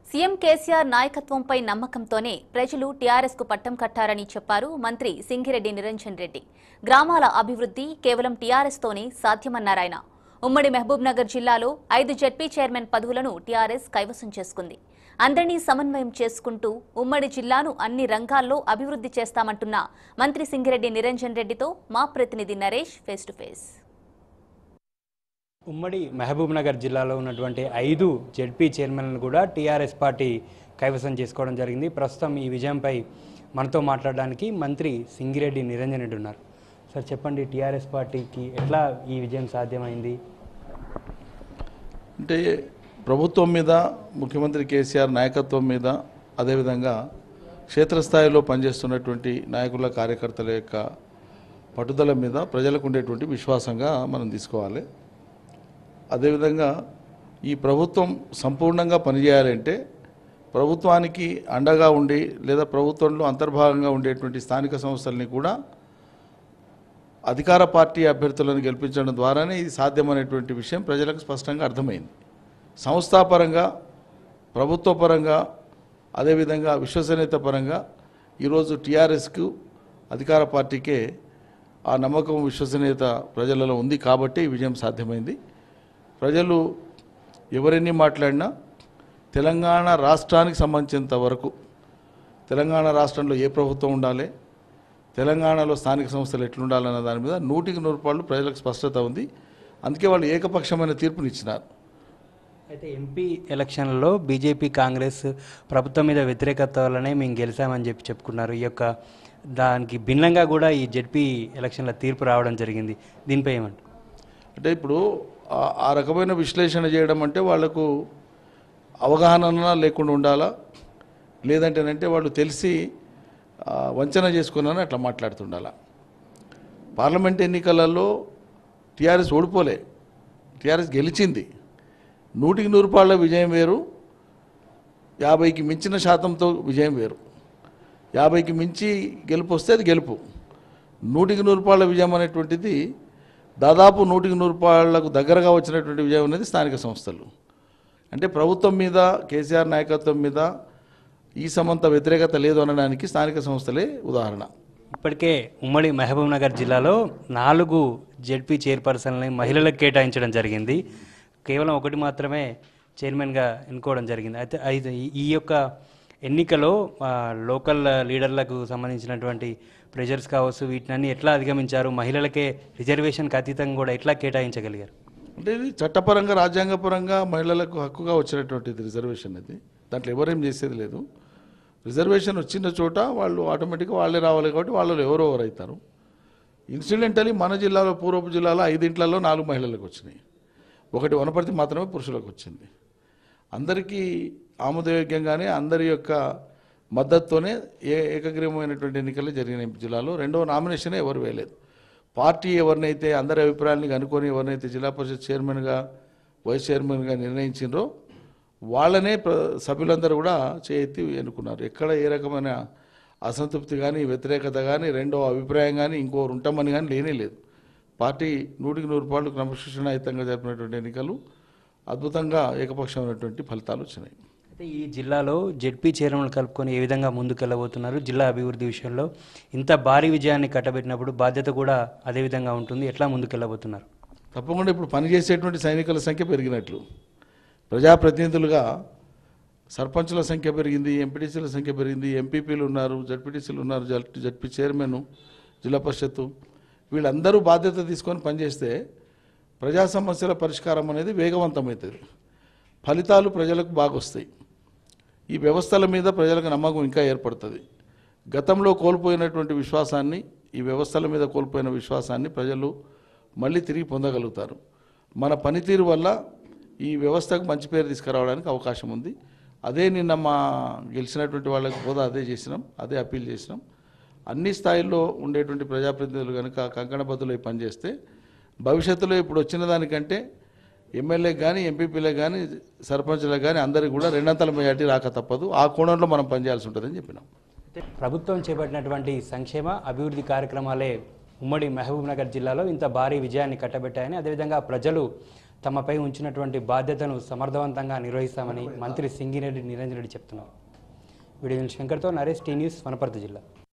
CM KCR నాయకత్వంపై నమ్మకంతోనే ప్రజలు TRS కు పట్టం కట్టారని చెప్పారు మంత్రి సింగిరెడ్డి నిరంజన్ రెడ్డి గ్రామాల అభివృద్ధి కేవలం టీఆర్ఎస్ తోనే సాధ్యమన్నారాయన ఉమ్మడి మహబూబ్ నగర్ జిల్లాలో ఐదు జడ్పీ చైర్మన్ పదవులను టీఆర్ఎస్ కైవసం చేసుకుంది అందరినీ సమన్వయం చేసుకుంటూ ఉమ్మడి జిల్లాను అన్ని రంగాల్లో అభివృద్ధి చేస్తామంటున్న మంత్రి సింగిరెడ్డి నిరంజన్ రెడ్డితో మా ప్రతినిధి నరేష్ ఫేస్ టు ఫేస్ ఉమ్మడి మహబూబ్ నగర్ జిల్లాలో ఉన్నటువంటి ఐదు జెడ్పీ చైర్మన్లను కూడా టీఆర్ఎస్ పార్టీ కైవసం చేసుకోవడం జరిగింది ప్రస్తుతం ఈ విజయంపై మనతో మాట్లాడడానికి మంత్రి సింగిరెడ్డి నిరంజన్ రెడ్డి ఉన్నారు సార్ చెప్పండి టీఆర్ఎస్ పార్టీకి ఎట్లా ఈ విజయం సాధ్యమైంది అంటే ప్రభుత్వం మీద ముఖ్యమంత్రి కేసీఆర్ నాయకత్వం మీద అదేవిధంగా క్షేత్రస్థాయిలో పనిచేస్తున్నటువంటి నాయకుల కార్యకర్తల యొక్క పట్టుదల మీద ప్రజలకు ఉండేటువంటి విశ్వాసంగా మనం తీసుకోవాలి అదేవిధంగా ఈ ప్రభుత్వం సంపూర్ణంగా పనిచేయాలంటే ప్రభుత్వానికి అండగా ఉండి లేదా ప్రభుత్వంలో అంతర్భాగంగా ఉండేటువంటి స్థానిక సంస్థల్ని కూడా అధికార పార్టీ అభ్యర్థులను గెలిపించడం ద్వారానే ఇది సాధ్యమనేటువంటి విషయం ప్రజలకు స్పష్టంగా అర్థమైంది సంస్థాపరంగా ప్రభుత్వ పరంగా అదేవిధంగా విశ్వసనీయత పరంగా ఈరోజు టీఆర్ఎస్కు అధికార పార్టీకే ఆ నమ్మకం విశ్వసనీయత ప్రజలలో ఉంది కాబట్టి ఈ విజయం సాధ్యమైంది ప్రజలు ఎవరెన్ని మాట్లాడినా తెలంగాణ రాష్ట్రానికి సంబంధించినంత వరకు తెలంగాణ రాష్ట్రంలో ఏ ప్రభుత్వం ఉండాలి తెలంగాణలో స్థానిక సంస్థలు ఎట్లుండాలన్న దాని మీద నూటికి నూరు పాళ్ళు ప్రజలకు స్పష్టత ఉంది అందుకే వాళ్ళు ఏకపక్షమైన తీర్పునిచ్చినారు అయితే ఎంపీ ఎలక్షన్లలో బీజేపీ కాంగ్రెస్ ప్రభుత్వం మీద వ్యతిరేకత వల్లనే మేము గెలిచామని చెప్పి చెప్పుకున్నారు ఈ యొక్క దానికి భిన్నంగా కూడా ఈ జెడ్పీ ఎలక్షన్ల తీర్పు రావడం జరిగింది దీనిపై ఏమంటారు అంటే ఇప్పుడు ఆ- ఆ రకమైన విశ్లేషణ చేయడం అంటే వాళ్లకు అవగాహన లేకుండా ఉండాలా లేదంటేనంటే వాళ్ళు తెలిసి ఆ, వంచన చేసుకున్నాను అట్లా మాట్లాడుతుండాలా పార్లమెంట్ ఎన్నికలలో టీఆర్ఎస్ ఓడిపోలే టీఆర్ఎస్ గెలిచింది నూటికి నూరు పాళ్ళ విజయం వేరు యాభైకి మించిన శాతంతో విజయం వేరు యాభైకి మించి గెలుపు వస్తే అది గెలుపు నూటికి నూరు పాళ్ళ విజయం అనేటువంటిది దాదాపు నూటికి నూరు పాళ్లకు దగ్గరగా వచ్చినటువంటి విజయం అనేది స్థానిక సంస్థలు అంటే ప్రభుత్వం మీద కేసీఆర్ నాయకత్వం మీద ఈ సమంత వ్యతిరేకత లేదు అనడానికి స్థానిక సంస్థలే ఉదాహరణ ఇప్పటికే ఉమ్మడి మహబూబ్ నగర్ జిల్లాలో నాలుగు జెడ్పీ చైర్పర్సన్ని మహిళలకు కేటాయించడం జరిగింది కేవలం ఒకటి మాత్రమే చైర్మన్గా ఎన్నుకోవడం జరిగింది అయితే అయితే ఈ- ఈ యొక్క ఎన్నికలో ఆ, లోకల్ లీడర్లకు సంబంధించినటువంటి ప్రెజర్స్ కావచ్చు వీటిని ఎట్లా అధిగమించారు మహిళలకే రిజర్వేషన్కి అతీతంగా కూడా ఎట్లా కేటాయించగలిగారు అంటే ఇది చట్టపరంగా రాజ్యాంగపరంగా మహిళలకు హక్కుగా వచ్చినటువంటిది రిజర్వేషన్ ఇది దాంట్లో ఎవరేం చేసేది లేదు రిజర్వేషన్ వచ్చిన చోట వాళ్ళు ఆటోమేటిక్గా వాళ్ళే రావాలి కాబట్టి వాళ్ళు ఎవరో ఎవరు అవుతారు ఇన్సిడెంటలీ మన జిల్లాలో పూర్వపు జిల్లాలో ఐదింట్లలో నాలుగు మహిళలకు వచ్చినాయి ఒకటి వనపర్తి మాత్రమే పురుషులకు వచ్చింది అందరికీ ఆమోదయోగ్యంగానే అందరి యొక్క మద్దతుతోనే ఏ ఏకగ్రీవమైనటువంటి ఎన్నికలు జరిగినాయి జిల్లాలో రెండవ నామినేషనే ఎవరు వేయలేదు పార్టీ ఎవరినైతే అందరి అభిప్రాయాన్ని కనుక్కొని ఎవరినైతే జిల్లా పరిషత్ చైర్మన్గా వైస్ చైర్మన్గా నిర్ణయించిండ్రో వాళ్ళనే ప్ర- సభ్యులందరూ కూడా చేయెత్తి ఎన్నుకున్నారు ఎక్కడ ఏ రకమైన అసంతృప్తి కానీ వ్యతిరేకత కానీ రెండో అభిప్రాయం కానీ ఇంకోరు ఉంటామని కానీ లేనే లేదు పార్టీ నూటికి నూరు పాళ్ళు క్రమశిక్షణాయుతంగా జరిపినటువంటి ఎన్నికలు అద్భుతంగా ఏకపక్షమైనటువంటి ఫలితాలు వచ్చినాయి అయితే ఈ జిల్లాలో జెడ్పీ చైర్మన్లు కలుపుకొని ఏ విధంగా ముందుకెళ్ళబోతున్నారు జిల్లా అభివృద్ధి విషయంలో ఇంత భారీ విజయాన్ని కట్టబెట్టినప్పుడు బాధ్యత కూడా అదే విధంగా ఉంటుంది ఎట్లా ముందుకెళ్ళబోతున్నారు తప్పకుండా ఇప్పుడు పనిచేసేటువంటి సైనికుల సంఖ్య పెరిగినట్లు ప్రజాప్రతినిధులుగా సర్పంచుల సంఖ్య పెరిగింది ఎంపీటీసీల సంఖ్య పెరిగింది ఎంపీపీలు ఉన్నారు జడ్పీటీసీలు ఉన్నారు జడ్ జడ్పీ చైర్మన్ జిల్లా పరిషత్తు వీళ్ళందరూ బాధ్యత తీసుకొని పనిచేస్తే ప్రజా సమస్యల పరిష్కారం అనేది వేగవంతమవుతుంది ఫలితాలు ప్రజలకు బాగొస్తాయి ఈ వ్యవస్థల మీద ప్రజలకు నమ్మకం ఇంకా ఏర్పడుతుంది గతంలో కోల్పోయినటువంటి విశ్వాసాన్ని ఈ వ్యవస్థల మీద కోల్పోయిన విశ్వాసాన్ని ప్రజలు మళ్ళీ తిరిగి పొందగలుగుతారు మన పనితీరు వల్ల ఈ వ్యవస్థకు మంచి పేరు తీసుకురావడానికి అవకాశం ఉంది అదే నిన్న మా గెలిచినటువంటి వాళ్ళకి హోదా అదే చేసినాం అదే అప్పీల్ చేసినాం అన్ని స్థాయిల్లో ఉండేటువంటి ప్రజాప్రతినిధులు కనుక కంకణబద్దులై పనిచేస్తే భవిష్యత్తులో ఇప్పుడు వచ్చిన దానికంటే ఎమ్మెల్యేకి కానీ ఎంపీపీలకు కానీ సర్పంచ్లకు కానీ అందరికి కూడా రెండంతల మెజార్టీ రాక తప్పదు ఆ కోణంలో మనం పనిచేయాల్సి ఉంటుందని చెప్పినాం అయితే ప్రభుత్వం చేపట్టినటువంటి సంక్షేమ అభివృద్ధి కార్యక్రమాలే ఉమ్మడి మహబూబ్ నగర్ జిల్లాలో ఇంత భారీ విజయాన్ని కట్టబెట్టాయని అదేవిధంగా ప్రజలు తమపై ఉంచినటువంటి బాధ్యతను సమర్థవంతంగా నిర్వహిస్తామని మంత్రి సింగిరెడ్డి నిరంజన్ రెడ్డి చెప్తున్నారు వీడియో శంకర్తో నరేష్ టీ న్యూస్ వనపర్తి జిల్లా